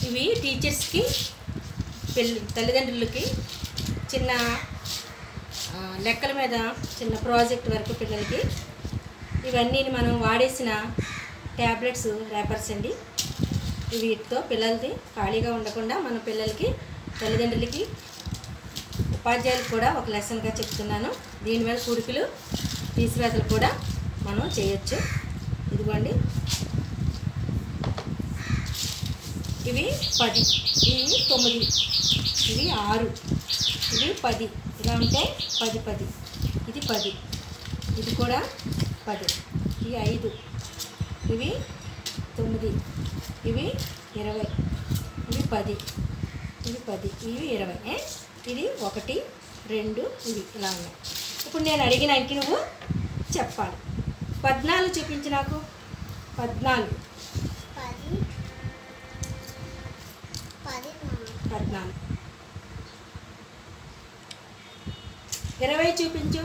ఇవి టీచర్స్కి పిల్ల తల్లిదండ్రులకి చిన్న ఆ, లెక్కల మీద చిన్న ప్రాజెక్ట్ వరకు పిల్లలకి ఇవన్నీ మనం వాడేసిన ట్యాబ్లెట్స్ ర్యాపర్స్ అండి వీటితో పిల్లలది ఖాళీగా ఉండకుండా మన పిల్లలకి తల్లిదండ్రులకి ఉపాధ్యాయులకు కూడా ఒక లెసన్గా చెప్తున్నాను దీని మీద కుడుకులు తీసివేతలు కూడా మనం చేయొచ్చు ఇదిగోండి ఇవి పది ఇవి తొమ్మిది ఇవి ఆరు ఇవి పది ఇలా ఉంటే పది పది ఇది పది ఇది కూడా పది ఇవి ఐదు ఇవి తొమ్మిది ఇవి ఇరవై ఇవి పది ఇవి పది ఇవి ఇరవై ఏ? ఇది ఒకటి రెండు ఇవి ఇలా ఉన్నాయి ఇప్పుడు నేను అడిగిన అంకి నువ్వు చెప్పాలి పద్నాలుగు చూపించి నాకు పద్నాలుగు పది పది పద్నాలుగు ఇరవై చూపించు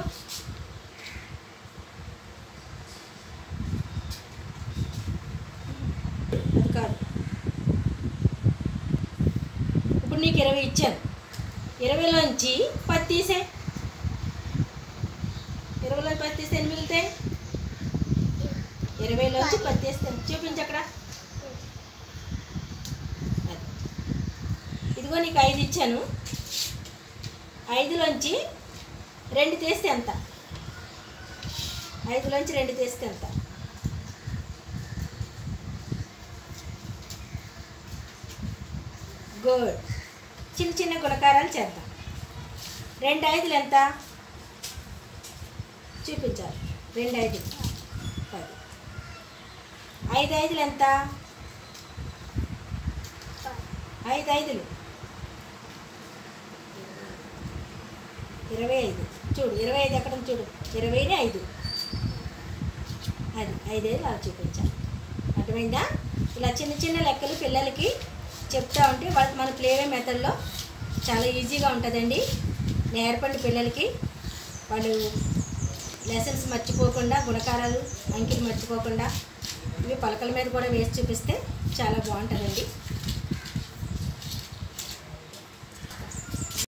అది కాదు ఇప్పుడు నీకు ఇరవై ఇచ్చాను ఇరవైలోంచి పది తీసే ఇరవైలో పది తీస్తే ఎన్ని మిగులుతాయి ఇరవైలోంచి పది తీస్తాను చూపించు అక్కడ అది. ఇదిగో నీకు ఐదు ఇచ్చాను ఐదులోంచి రెండు తీస్తే ఎంత ఐదులోంచి రెండు తీస్తే ఎంత గుడ్ చిన్న చిన్న గుణకారాలు చేద్దాం రెండు ఐదులు ఎంత చూపించాలి రెండు ఐదులు పది ఐదు ఐదులు ఎంత ఐదు ఐదులు ఇరవై ఐదు చూడు ఇరవై ఐదు ఎక్కడ ఉంది చూడు ఇరవైనే ఐదు అది ఐదైదు అలా చూపించాలి అర్థమైందా ఇలా చిన్న చిన్న లెక్కలు పిల్లలకి చెప్తా ఉంటే వాళ్ళకి మన ప్లేవే మెథడ్లో చాలా ఈజీగా ఉంటుందండి నేర్పండి పిల్లలకి వాళ్ళు లెసన్స్ మర్చిపోకుండా గుణకారాలు అంకెలు మర్చిపోకుండా ఇవి పలకల మీద కూడా వేసి చూపిస్తే చాలా బాగుంటుందండి